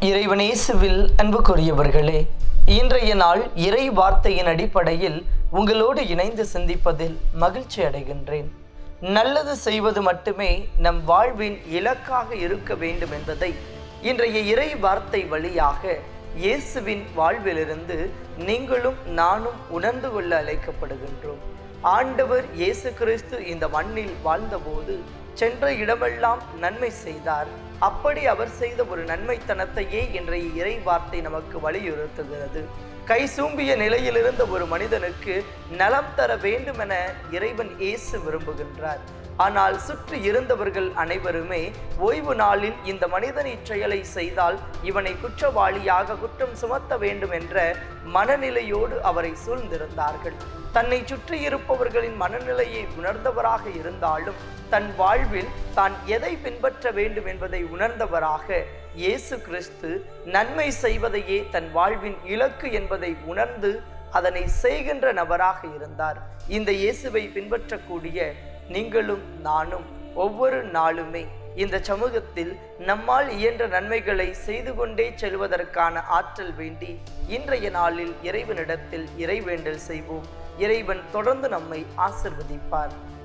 இறைவனேசுவில் அன்புக்குரியவர்களே இன்றைய நாள் இறை வார்த்தையின் அடிப்படையில் உங்களோடு இணைந்து சிந்திப்பதில் மகிழ்ச்சி அடைகின்றேன் நல்லது செய்வது மட்டுமே நம் வாழ்வின் இலக்காக இருக்க வேண்டும் என்பதை இன்றைய இறை வார்த்தை வழியாக இயேசுவின் வாழ்விலிருந்து நீங்களும் நானும் உணர்ந்து கொள்ள அழைக்கப்படுகின்றோம் ஆண்டவர் இயேசு கிறிஸ்து இந்த மண்ணில் வாழ்ந்தபோது சென்ற இடமெல்லாம் நன்மை செய்தார் அப்படி அவர் செய்த ஒரு நன்மைத்தனத்தையே இன்றைய இறை வார்த்தை நமக்கு வலியுறுத்துகிறது கை சூம்பிய நிலையில் இருந்த ஒரு மனிதனுக்கு நலம் தர வேண்டும் என இறைவன் இயேசு விரும்புகின்றார் ஆனால் சுற்றி இருந்தவர்கள் அனைவருமே ஓய்வு நாளில் இந்த மனிதன் இச்செயலை செய்தால் இவனை குற்றவாளியாக குற்றம் சுமத்த வேண்டும் என்ற மனநிலையோடு அவரை சூழ்ந்திருந்தார்கள் தன்னை சுற்றி இருப்பவர்களின் மனநிலையை உணர்ந்தவராக இருந்தாலும் தன் வாழ்வில் தான் எதை பின்பற்ற வேண்டும் என்பதை உணர்ந்தவராக இயேசு கிறிஸ்து நன்மை செய்வதையே தன் வாழ்வின் இலக்கு என்பதை உணர்ந்து அதனை செய்கின்ற நபராக இருந்தார் இந்த இயேசுவை பின்பற்றக்கூடிய நீங்களும் நானும் ஒவ்வொரு நாளுமே இந்த சமூகத்தில் நம்மால் இயன்ற நன்மைகளை செய்து கொண்டே செல்வதற்கான ஆற்றல் வேண்டி இன்றைய நாளில் இறைவனிடத்தில் இறைவேண்டல் செய்வோம் இறைவன் தொடர்ந்து நம்மை ஆசிர்வதிப்பார்